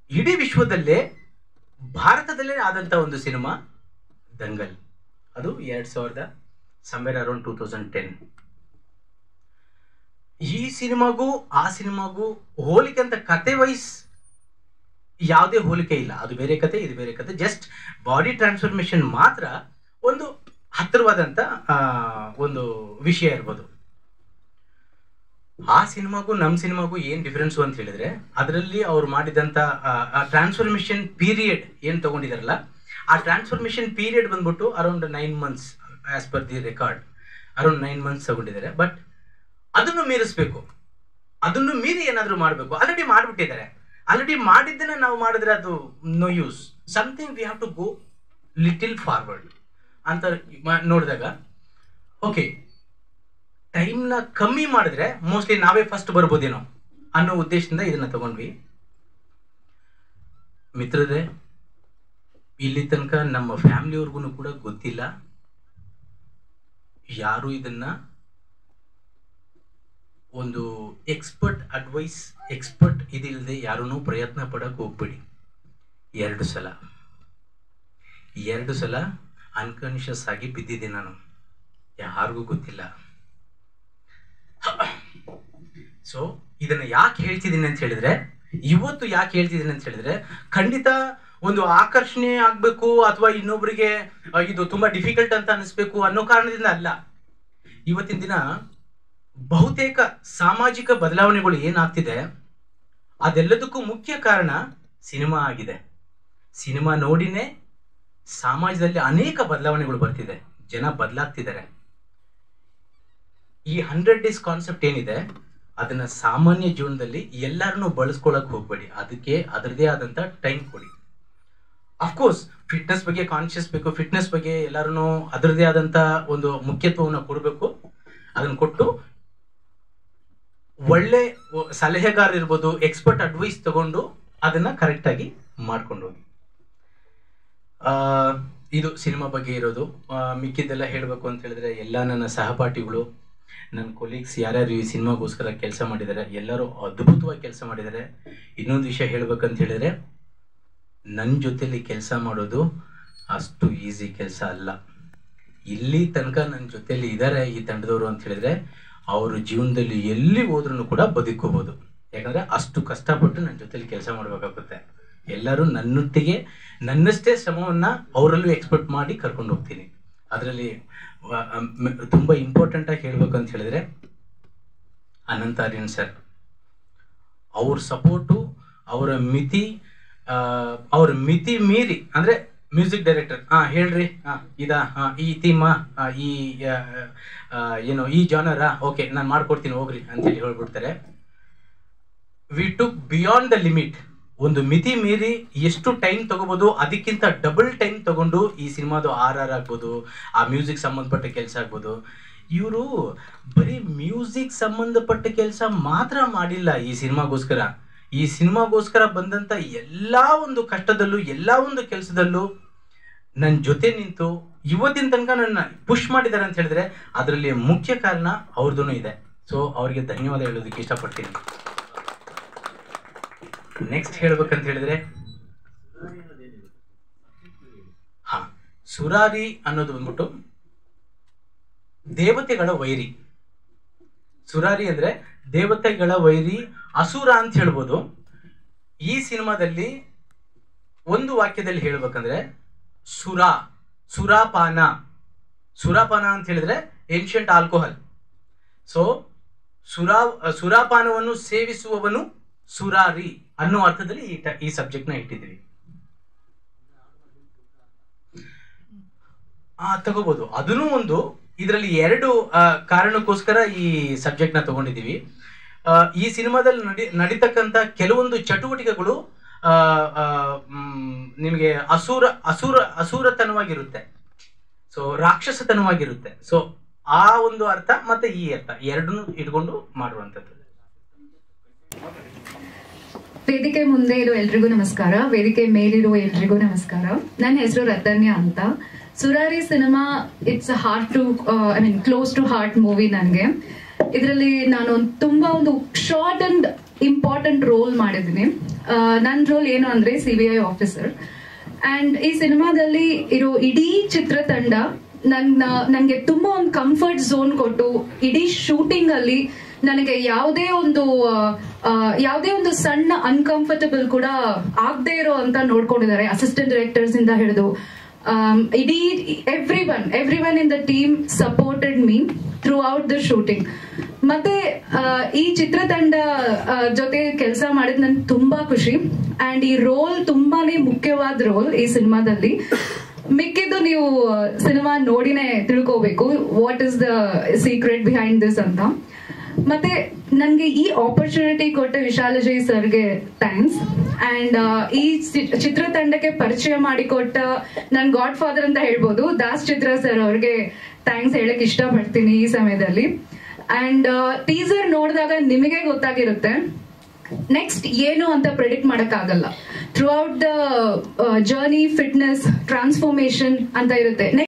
ಇಡೀ ವಿಶ್ವದಲ್ಲೇ ಭಾರತದಲ್ಲೇ ಆದಂಥ ಒಂದು ಸಿನಿಮಾ ದಂಗಲ್ ಅದು ಎರಡ್ ಸಾವಿರದ somewhere around two thousand ten ಈ ಸಿನಿಮಾಗೂ ಆ ಸಿನಿಮಾಗೂ ಹೋಲಿಕೆ ಅಂತ ಕತೆ ವೈಸ್ ಯಾವುದೇ ಹೋಲಿಕೆ ಇಲ್ಲ ಅದು ಬೇರೆ ಕತೆ ಇದು ಬೇರೆ ಕತೆ ಜಸ್ಟ್ ಬಾಡಿ ಟ್ರಾನ್ಸ್ಫಾರ್ಮೇಶನ್ ಮಾತ್ರ ಒಂದು ಹತ್ತಿರವಾದಂಥ ಆ, ಒಂದು ವಿಷಯ ಇರ್ಬೋದು ಆ ಸಿನಿಮಾಗೂ ನಮ್ಮ ಸಿನಿಮಾಗೂ ಏನು ಡಿಫ್ರೆನ್ಸು ಅಂತ ಹೇಳಿದ್ರೆ ಅದರಲ್ಲಿ ಅವ್ರು ಮಾಡಿದಂಥ ಟ್ರಾನ್ಸ್ಫಾರ್ಮೇಶನ್ ಪೀರಿಯಡ್ ಏನು ತಗೊಂಡಿದಾರಲ್ಲ ಆ ಟ್ರಾನ್ಸ್ಫಾರ್ಮೇಶನ್ ಪೀರಿಯಡ್ ಬಂದ್ಬಿಟ್ಟು around nine months as per the record around nine months ತಗೊಂಡಿದ್ದಾರೆ ಬಟ್ ಅದನ್ನು ಮೀರಿಸ್ಬೇಕು ಅದನ್ನು ಮೀರಿ ಏನಾದರೂ ಮಾಡಬೇಕು ಆಲ್ರೆಡಿ ಮಾಡಿಬಿಟ್ಟಿದ್ದಾರೆ ಆಲ್ರೆಡಿ ಮಾಡಿದ್ದನ್ನ ನಾವು ಮಾಡಿದ್ರೆ ಅದು no use something we have to go little forward ಅಂತ ಮ- ನೋಡಿದಾಗ ಓಕೆ ಟೈಮ್ನ ಕಮ್ಮಿ ಮಾಡಿದ್ರೆ ಮೋಸ್ಟ್ಲಿ ನಾವೇ ಫಸ್ಟ್ ಬರ್ಬೋದೇನೋ ಅನ್ನೋ ಉದ್ದೇಶದಿಂದ ಇದನ್ನ ತಗೊಂಡ್ವಿ ಮಿತ್ರರೇ ಇಲ್ಲಿ ತನಕ ನಮ್ಮ ಫ್ಯಾಮಿಲಿಯವ್ರಿಗೂ ಕೂಡ ಗೊತ್ತಿಲ್ಲ ಯಾರು ಇದನ್ನ ಒಂದು ಎಕ್ಸ್ಪರ್ಟ್ ಅಡ್ವೈಸ್ ಎಕ್ಸ್ಪರ್ಟ್ ಇದಿಲ್ಲದೆ ಯಾರೂ ಪ್ರಯತ್ನ ಪಡಕ್ ಹೋಗ್ಬೇಡಿ ಎರಡು ಸಲ ಎರಡು ಸಲ ಅನ್ಕಾನ್ಶಿಯಸ್ ಆಗಿ ಬಿದ್ದಿದ್ದೆ ನಾನು ಯಾರಿಗೂ ಗೊತ್ತಿಲ್ಲ ಸೊ ಇದನ್ನ ಯಾಕೆ ಹೇಳ್ತಿದ್ದೀನಿ ಅಂತ ಹೇಳಿದ್ರೆ ಇವತ್ತು ಯಾಕೆ ಹೇಳ್ತಿದ್ದೀನಿ ಅಂತ ಹೇಳಿದ್ರೆ ಖಂಡಿತ ಒಂದು ಆಕರ್ಷಣೆ ಆಗ್ಬೇಕು ಅಥವಾ ಇನ್ನೊಬ್ಬರಿಗೆ ಅಹ್, ಇದು ತುಂಬಾ ಡಿಫಿಕಲ್ಟ್ ಅಂತ ಅನಿಸ್ಬೇಕು ಅನ್ನೋ ಕಾರಣದಿಂದ ಅಲ್ಲ ಇವತ್ತಿನ ದಿನ ಬಹುತೇಕ ಸಾಮಾಜಿಕ ಬದಲಾವಣೆಗಳು ಏನಾಗ್ತಿದೆ ಅದೆಲ್ಲದಕ್ಕೂ ಮುಖ್ಯ ಕಾರಣ ಸಿನಿಮಾ ಆಗಿದೆ ಸಿನಿಮಾ ನೋಡಿನೇ ಸಮಾಜದಲ್ಲಿ ಅನೇಕ ಬದಲಾವಣೆಗಳು ಬರ್ತಿದೆ ಜನ ಬದಲಾಗ್ತಿದ್ದಾರೆ ಈ ಹಂಡ್ರೆಡ್ ಡೇಸ್ ಕಾನ್ಸೆಪ್ಟ್ ಏನಿದೆ ಅದನ್ನ ಸಾಮಾನ್ಯ ಜೀವನದಲ್ಲಿ ಎಲ್ಲರನ್ನೂ ಬಳಸ್ಕೊಳಕ್ ಹೋಗ್ಬೇಡಿ ಅದಕ್ಕೆ ಅದರದೇ ಆದಂತ ಟೈಮ್ ಕೊಡಿ ಅಫ್ಕೋರ್ಸ್ ಫಿಟ್ನೆಸ್ ಬಗ್ಗೆ ಕಾನ್ಶಿಯಸ್ ಬೇಕು ಫಿಟ್ನೆಸ್ ಬಗ್ಗೆ ಎಲ್ಲರೂ ಅದರದೇ ಆದಂತ ಒಂದು ಮುಖ್ಯತ್ವವನ್ನು ಕೊಡಬೇಕು ಅದನ್ನ ಕೊಟ್ಟು ಒಳ್ಳೆ ಒ- ಸಲಹೆಗಾರ ಇರ್ಬೋದು ಎಕ್ಸ್ಪರ್ಟ್ ಅಡ್ವೈಸ್ ತಗೊಂಡು ಅದನ್ನ ಕರೆಕ್ಟ್ ಆಗಿ ಮಾಡ್ಕೊಂಡು ಹೋಗಿ ಆ, ಇದು ಸಿನಿಮಾ ಬಗ್ಗೆ ಇರೋದು ಆ, ಮಿಕ್ಕಿದ್ದೆಲ್ಲ ಹೇಳಬೇಕು ಅಂತ ಹೇಳಿದ್ರೆ ಎಲ್ಲ ನನ್ನ ಸಹಪಾಠಿಗಳು ನನ್ನ ಕೊಲೀಗ್ಸ್ ಯಾರ್ಯಾರು ಈ ಸಿನಿಮಾಗೋಸ್ಕರ ಕೆಲಸ ಮಾಡಿದ್ದಾರೆ ಎಲ್ಲರೂ ಅದ್ಭುತವಾಗಿ ಕೆಲಸ ಮಾಡಿದ್ದಾರೆ ಇನ್ನೊಂದು ವಿಷಯ ಹೇಳ್ಬೇಕಂತ ಹೇಳಿದ್ರೆ ನನ್ನ ಜೊತೆಲಿ ಕೆಲಸ ಮಾಡೋದು ಅಷ್ಟು ಈಸಿ ಕೆಲಸ ಅಲ್ಲ ಇಲ್ಲಿ ತನಕ ನನ್ನ ಜೊತೆಲಿ ಇದ್ದಾರೆ ಈ ತಂಡದವರು ಅಂತ ಹೇಳಿದ್ರೆ ಅವರು ಜೀವನದಲ್ಲಿ ಎಲ್ಲಿ ಹೋದ್ರೂ ಕೂಡ ಬದುಕೋಬಹುದು ಯಾಕಂದ್ರೆ ಅಷ್ಟು ಕಷ್ಟಪಟ್ಟು ನನ್ನ ಜೊತೆಲಿ ಕೆಲಸ ಮಾಡಬೇಕಾಗುತ್ತೆ ಎಲ್ಲರೂ ನನ್ನೊಟ್ಟಿಗೆ ನನ್ನಷ್ಟೇ ಶ್ರಮವನ್ನ ಅವರಲ್ಲೂ ಎಕ್ಸ್ಪೆಕ್ಟ್ ಮಾಡಿ ಕರ್ಕೊಂಡು ಹೋಗ್ತೀನಿ ಅದರಲ್ಲಿ ತುಂಬಾ ಇಂಪಾರ್ಟೆಂಟ್ ಆಗಿ ಹೇಳ್ಬೇಕು ಅಂತ ಹೇಳಿದ್ರೆ ಅನಂತ ಆರ್ಯನ್ ಸರ್ ಅವ್ರ ಸಪೋರ್ಟು ಅವರ ಮಿತಿ ಆ, ಅವ್ರ ಮಿತಿ ಮೀರಿ ಅಂದ್ರೆ ಮ್ಯೂಸಿಕ್ ಡೈರೆಕ್ಟರ್ ಹಾ ಹೇಳ್ರಿ ಹಾ ಇದಾ ಹಾ ಈ ಥೀಮ ಈ ಆ, ಆ, ಏನು ಈ ಜಾನರ ಓಕೆ ನಾನು ಮಾಡ್ಕೊಡ್ತೀನಿ ಹೋಗ್ರಿ ಅಂತೇಳಿ ಹೇಳ್ಬಿಡ್ತಾರೆ we took beyond the limit ಒಂದು ಮಿತಿ ಮೀರಿ ಎಷ್ಟು ಟೈಮ್ ತಗೋಬಹುದು ಅದಕ್ಕಿಂತ ಡಬಲ್ ಟೈಮ್ ತಗೊಂಡು ಈ ಸಿನಿಮಾದು ಆರ್ ಆರ್ ಆಗ್ಬೋದು ಆ ಮ್ಯೂಸಿಕ್ ಸಂಬಂಧಪಟ್ಟ ಕೆಲಸ ಆಗ್ಬೋದು ಇವರು ಬರೀ ಮ್ಯೂಸಿಕ್ ಸಂಬಂಧಪಟ್ಟ ಕೆಲಸ ಮಾತ್ರ ಮಾಡಿಲ್ಲ ಈ ಸಿನಿಮಾಗೋಸ್ಕರ ಈ ಸಿನಿಮಾಗೋಸ್ಕರ ಬಂದಂತ ಎಲ್ಲಾ ಒಂದು ಕಷ್ಟದಲ್ಲೂ ಎಲ್ಲಾ ಒಂದು ಕೆಲಸದಲ್ಲೂ ನನ್ನ ಜೊತೆ ನಿಂತು ಇವತ್ತಿನ ತನಕ ನನ್ನ ಪುಷ್ ಮಾಡಿದ್ದಾರೆ ಅಂತ ಹೇಳಿದ್ರೆ ಅದರಲ್ಲಿ ಮುಖ್ಯ ಕಾರಣ ಅವ್ರದ್ದು ಇದೆ ಸೊ ಅವರಿಗೆ ಧನ್ಯವಾದ ಹೇಳೋದಕ್ಕೆ ಇಷ್ಟಪಡ್ತೀನಿ ನೆಕ್ಸ್ಟ್ ಹೇಳ್ಬೇಕಂತ ಹೇಳಿದ್ರೆ ಹಾ ಸುರಾರಿ ಅನ್ನೋದು ಬಂದ್ಬಿಟ್ಟು ದೇವತೆಗಳ ವೈರಿ ಸುರಾರಿ ಅಂದ್ರೆ ದೇವತೆಗಳ ವೈರಿ ಅಸುರ ಅಂತ ಹೇಳ್ಬೋದು ಈ ಸಿನಿಮಾದಲ್ಲಿ ಒಂದು ವಾಕ್ಯದಲ್ಲಿ ಹೇಳ್ಬೇಕಂದ್ರೆ ಸುರ ಸುರಾಪಾನ ಸುರಾಪಾನ ಅಂತ ಹೇಳಿದ್ರೆ ಏನ್ಷಿಯಂಟ್ ಆಲ್ಕೋಹಾಲ್ ಸೊ ಸುರಾ ಸುರಾಪಾನವನ್ನು ಸೇವಿಸುವವನು ಸುರಾರಿ ಅನ್ನೋ ಅರ್ಥದಲ್ಲಿ ಈ ಟ- ಈ ಸಬ್ಜೆಕ್ಟ್ ನ ಇಟ್ಟಿದ್ದೀವಿ ಆ ತಗೋಬಹುದು ಅದನ್ನು ಒಂದು ಇದರಲ್ಲಿ ಎರಡು ಆ, ಕಾರಣಕ್ಕೋಸ್ಕರ ಈ ಸಬ್ಜೆಕ್ಟ್ ನ ತಗೊಂಡಿದ್ದೀವಿ ಆ, ಈ ಸಿನಿಮಾದಲ್ಲಿ ನಡಿ ನಡೀತಕ್ಕಂತ ಕೆಲವೊಂದು ಚಟುವಟಿಕೆಗಳು ಆ, ಆ, ಮ್, ನಿಮಗೆ ಅಸೂರ ಅಸೂರ ಅಸೂರತನವಾಗಿರುತ್ತೆ ಸೊ ರಾಕ್ಷಸತನವಾಗಿರುತ್ತೆ ಸೊ ಆ ಒಂದು ಅರ್ಥ ಮತ್ತೆ ಈ ಅರ್ಥ ಎರಡನ್ನೂ ಇಟ್ಕೊಂಡು ಮಾಡುವಂಥದ್ದು ವೇದಿಕೆ ಮುಂದೆ ಇರೋ ಎಲ್ರಿಗೂ ನಮಸ್ಕಾರ ವೇದಿಕೆ ಮೇಲಿರೋ ಎಲ್ರಿಗೂ ನಮಸ್ಕಾರ ನನ್ನ ಹೆಸರು ರತನ್ಯ ಅಂತ ಸುರಾರಿ ಸಿನಿಮಾ it's heart to I mean close to heart movie ನನಗೆ ಇದರಲ್ಲಿ ನಾನು ಒಂದ್ ತುಂಬಾ ಒಂದು ಶಾರ್ಟ್ ಅಂಡ್ ಇಂಪಾರ್ಟೆಂಟ್ ರೋಲ್ ಮಾಡಿದ್ದೀನಿ ನನ್ನ ರೋಲ್ ಏನು ಅಂದ್ರೆ C B I officer and ಈ ಸಿನಿಮಾದಲ್ಲಿ ಇರೋ ಇಡೀ ಚಿತ್ರತಂಡ ನನ್ನ ನನಗೆ ತುಂಬಾ ಒಂದು ಕಂಫರ್ಟ್ ಝೋನ್ ಕೊಟ್ಟು ಇಡೀ ಶೂಟಿಂಗ್ ಅಲ್ಲಿ ನನಗೆ ಯಾವುದೇ ಒಂದು ಆ, ಆ, ಯಾವುದೇ ಒಂದು ಸಣ್ಣ ಅನ್ಕಂಫರ್ಟಬಲ್ ಕೂಡ ಆಗದೆ ಇರೋ ಅಂತ ನೋಡ್ಕೊಂಡಿದ್ದಾರೆ ಅಸಿಸ್ಟೆಂಟ್ ಡೈರೆಕ್ಟರ್ಸ್ ಇಂದ ಹಿಡಿದು ಆಮ್, ಇಡೀ everyone everyone in the team supported me throughout the shooting ಮತ್ತೆ ಆ, ಈ ಚಿತ್ರತಂಡ ಆ, ಜೊತೆ ಕೆಲಸ ಮಾಡಿದ್ ನನ್ಗೆ ತುಂಬಾ ಖುಷಿ ಅಂಡ್ ಈ ರೋಲ್ ತುಂಬಾನೇ ಮುಖ್ಯವಾದ ರೋಲ್ ಈ ಸಿನಿಮಾದಲ್ಲಿ ಮಿಕ್ಕಿದ್ದು ನೀವು ಸಿನಿಮಾ ನೋಡಿನೇ ತಿಳ್ಕೋಬೇಕು what is the secret behind this ಅಂತ ಮತ್ತೆ ನನ್ಗೆ ಈ ಆಪರ್ಚುನಿಟಿ ಕೊಟ್ಟ ವಿಶಾಲಜಯ್ ಸರ್ಗೆ ಥ್ಯಾಂಕ್ಸ್ ಅಂಡ್ ಈ ಚಿ- ಚಿತ್ರತಂಡಕ್ಕೆ ಪರಿಚಯ ಮಾಡಿಕೊಟ್ಟ ನನ್ ಗಾಡ್ ಫಾದರ್ ಅಂತ ಹೇಳ್ಬೋದು ದಾಸ್ ಚಿತ್ರ ಸರ್ ಅವ್ರಿಗೆ ಥ್ಯಾಂಕ್ಸ್ ಹೇಳಕ್ ಇಷ್ಟಪಡ್ತೀನಿ ಈ ಸಮಯದಲ್ಲಿ ಅಂಡ್ ಟೀಸರ್ ನೋಡಿದಾಗ ನಿಮಗೆ ಗೊತ್ತಾಗಿರುತ್ತೆ ನೆಕ್ಸ್ಟ್ ಏನು ಅಂತ ಪ್ರೆಡಿಕ್ಟ್ ಮಾಡಕ್ಕಾಗಲ್ಲ throughout the journey fitness transformation ಅಂತ ಇರುತ್ತೆ